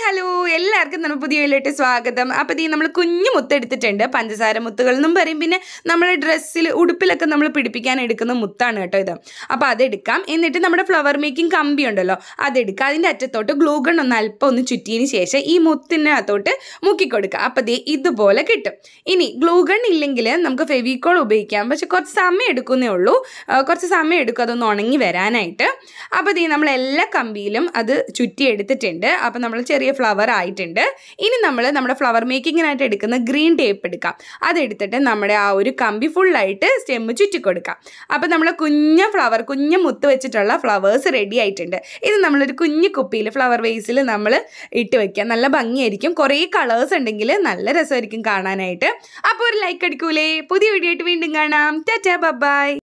hello എല്ലാവർക്കും നമ്മുടെ പുതിയ വീട്ടിലോട്ട് സ്വാഗതം അപ്പോൾ ഈ നമ്മൾ കുഞ്ഞു മുത്ത് എടുത്തിട്ടുണ്ട് പഞ്ചസാര മുത്തുകൾ എന്നും പറയും പിന്നെ നമ്മുടെ ഡ്രസ്സിൽ ഉടുപ്പിലൊക്കെ നമ്മൾ പിടിപ്പിക്കാൻ എടുക്കുന്ന മുത്താണ് കേട്ടോ ഇത് അപ്പോൾ അതെടുക്കാം എന്നിട്ട് നമ്മുടെ ഫ്ലവർ മേക്കിംഗ് കമ്പി ഉണ്ടല്ലോ അതെടുക്കുക അതിൻ്റെ അറ്റത്തോട്ട് ഗ്ലൂഗൺ ഒന്ന് അല്പം ഒന്ന് ചുറ്റിയതിന് ശേഷം ഈ മുത്തിനകത്തോട്ട് മുക്കിക്കൊടുക്കുക അപ്പോൾ ദേ ഇതുപോലെ കിട്ടും ഇനി ഗ്ലൂഗൺ ഇല്ലെങ്കിൽ നമുക്ക് ഫെവിക്കോൾ ഉപയോഗിക്കാം പക്ഷെ കുറച്ച് സമയം എടുക്കുന്നേ ഉള്ളൂ ആ, കുറച്ച് സമയം എടുക്കും അതൊന്ന് ഉണങ്ങി വരാനായിട്ട് അപ്പോൾ ദേ നമ്മൾ എല്ലാ കമ്പിയിലും അത് ചുറ്റി എടുത്തിട്ടുണ്ട് അപ്പോൾ നമ്മൾ ചെറിയ ഫ്ലവർ ആയിട്ടുണ്ട് ഇനി നമ്മൾ നമ്മുടെ ഫ്ലവർ മേക്കിങ്ങിനായിട്ട് എടുക്കുന്ന ഗ്രീൻ ടേപ്പ് എടുക്കാം അതെടുത്തിട്ട് നമ്മുടെ ആ ഒരു കമ്പി ഫുള്ളായിട്ട് സ്റ്റെമ്മ് ചുറ്റി കൊടുക്കാം അപ്പോൾ നമ്മൾ കുഞ്ഞ ഫ്ലവർ കുഞ്ഞ മുത്ത് വെച്ചിട്ടുള്ള ഫ്ലവേഴ്സ് റെഡി ആയിട്ടുണ്ട് ഇത് നമ്മളൊരു കുഞ്ഞു കുപ്പിയിൽ ഫ്ലവർ വേസിൽ നമ്മൾ ഇട്ട് വെക്കുക നല്ല ഭംഗിയായിരിക്കും കുറേ കളേഴ്സ് ഉണ്ടെങ്കിൽ നല്ല രസമായിരിക്കും കാണാനായിട്ട് അപ്പോൾ ഒരു ലൈക്ക് അടിക്കൂലേ പുതിയ വീഡിയോ ആയിട്ട് വീണ്ടും കാണാം ടാറ്റാ ബൈ